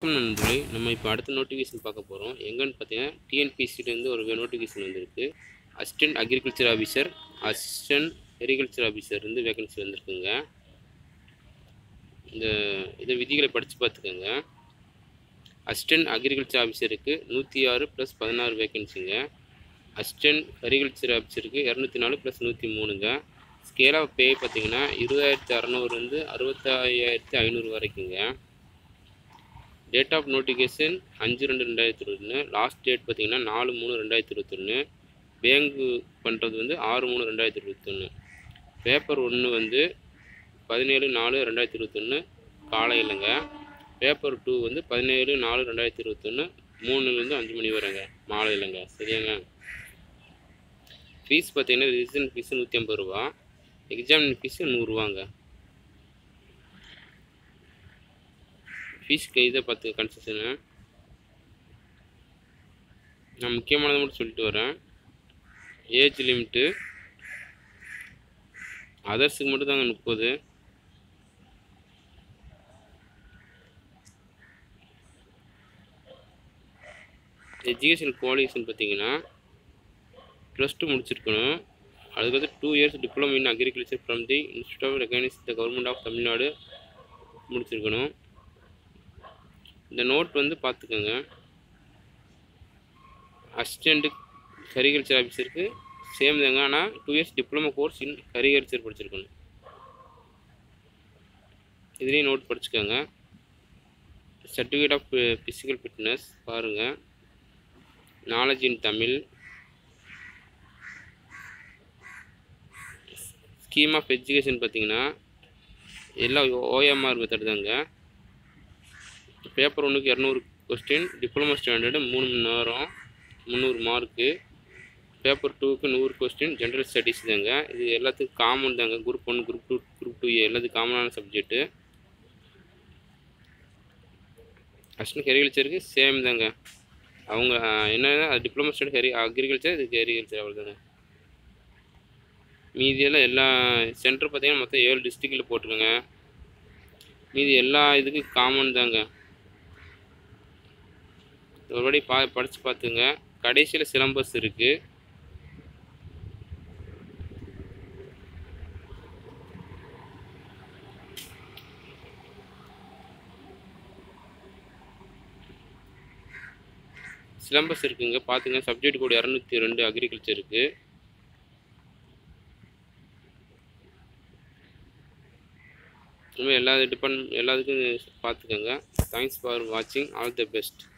வணக்கம் நண்பர்களே நம்ம இப்போ அடுத்த நோட்டிஃபிகேஷன் பார்க்க போகிறோம் எங்கன்னு பார்த்தீங்கன்னா டிஎன்பிசிலேருந்து ஒரு நோட்டிஃபிகேஷன் வந்திருக்கு assistant agriculture officer assistant sericulture officer இருந்து வேகன்சி வந்திருக்குங்க இந்த இதை விதிகளை படித்து பார்த்துக்கோங்க அசிஸ்டன்ட் அக்ரிகல்ச்சர் ஆஃபீஸருக்கு நூற்றி ஆறு ப்ளஸ் பதினாறு வேகன்சிங்க அசிஸ்டன்ட் அக்ரிகல்ச்சர் ஆஃபீஸருக்கு இரநூத்தி நாலு ப்ளஸ் நூற்றி மூணுங்க ஸ்கேல் ஆஃப் பே பார்த்தீங்கன்னா இருபதாயிரத்தி அறநூறுலேருந்து அறுபத்தாயிரத்தி ஐநூறு வரைக்குங்க டேட் ஆஃப் நோட்டிஃபிகேஷன் அஞ்சு ரெண்டு ரெண்டாயிரத்தி இருபத்தொன்று லாஸ்ட் டேட் பார்த்தீங்கன்னா நாலு மூணு ரெண்டாயிரத்தி இருபத்தொன்று பேங்கு பண்ணுறது வந்து ஆறு மூணு ரெண்டாயிரத்தி இருபத்தொன்று பேப்பர் ஒன்று வந்து பதினேழு நாலு ரெண்டாயிரத்தி இருபத்தொன்று காலையிலங்க பேப்பர் டூ வந்து பதினேழு நாலு ரெண்டாயிரத்தி இருபத்தொன்று மூணுலேருந்து அஞ்சு மணி வரைங்க மாலையிலங்க சரியாங்க ஃபீஸ் பார்த்தீங்கன்னா ரிஜிஸ்ட்ரேஷன் ஃபீஸ் நூற்றி ஐம்பது ரூபா எக்ஸாமின் ஃபீஸு நூறுரூவாங்க ஃபீஸ்க்கு இதை பார்த்து கன்செஷனு நான் முக்கியமானதை மட்டும் சொல்லிட்டு வரேன் ஏஜ் லிமிட்டு அதர்ஸுக்கு மட்டும் தாங்க முப்பது எஜுகேஷன் குவாலிஃபிகேஷன் பார்த்தீங்கன்னா ப்ளஸ் டூ முடிச்சிருக்கணும் அதுக்கு two years diploma in agriculture from the institute of recognise the government of Tamil Nadu முடிச்சிருக்கணும் இந்த நோட் வந்து பார்த்துக்கோங்க அசிஸ்டண்ட்டு கரிகல்ச்சர் ஆஃபீஸருக்கு சேம் தாங்க ஆனால் two years diploma course in agriculture படிச்சிருக்கணும் இதுலேயும் நோட் படிச்சுக்கோங்க சர்டிஃபிகேட் ஆஃப் ஃபிசிக்கல் ஃபிட்னஸ் பாருங்கள் knowledge in Tamil scheme of education பார்த்தீங்கன்னா எல்லாம் ஓஎம்ஆர் மெத்தட் தாங்க பேப்பர் ஒன்றுக்கு இரநூறு கொஸ்டின் டிப்ளமோ ஸ்டாண்டர்டு மூணு மணி நேரம் முந்நூறு மார்க்கு பேப்பர் டூக்கு நூறு கொஸ்டின் ஜென்ரல் ஸ்டடீஸ் தாங்க இது எல்லாத்துக்கும் காமன் தாங்க group one group two group two எல்லாத்துக்கும் காமனான சப்ஜெக்ட்டு அசிஸ்டன்ட் ஹெரிகல்ச்சருக்கு சேம் தாங்க அவங்க என்னென்னா அது டிப்ளமோ ஸ்டடி ஹெரி அக்ரிகல்ச்சர் இதுக்கு ஹெரிகல்ச்சர் அவ்வளோ தாங்க மீதியெல்லாம் எல்லா சென்டர் பார்த்தீங்கன்னா மொத்தம் ஏழு டிஸ்ட்ரிக்டில் போட்டிருக்கோங்க மீதி எல்லா இதுக்கும் காமன் தாங்க ஒருபடி பா படித்து பார்த்துங்க கடைசியில் சிலம்பஸ் இருக்குது சிலம்பஸ் இருக்குங்க பார்த்துங்க சப்ஜெக்ட் கோடு இரநூத்தி ரெண்டு அக்ரிகல்ச்சர் இருக்குது இனிமேல் எல்லா டிபெண்ட் எல்லாத்துக்கும் பார்த்துக்கோங்க தேங்க்ஸ் ஃபார் வாட்சிங் ஆல் தி பெஸ்ட்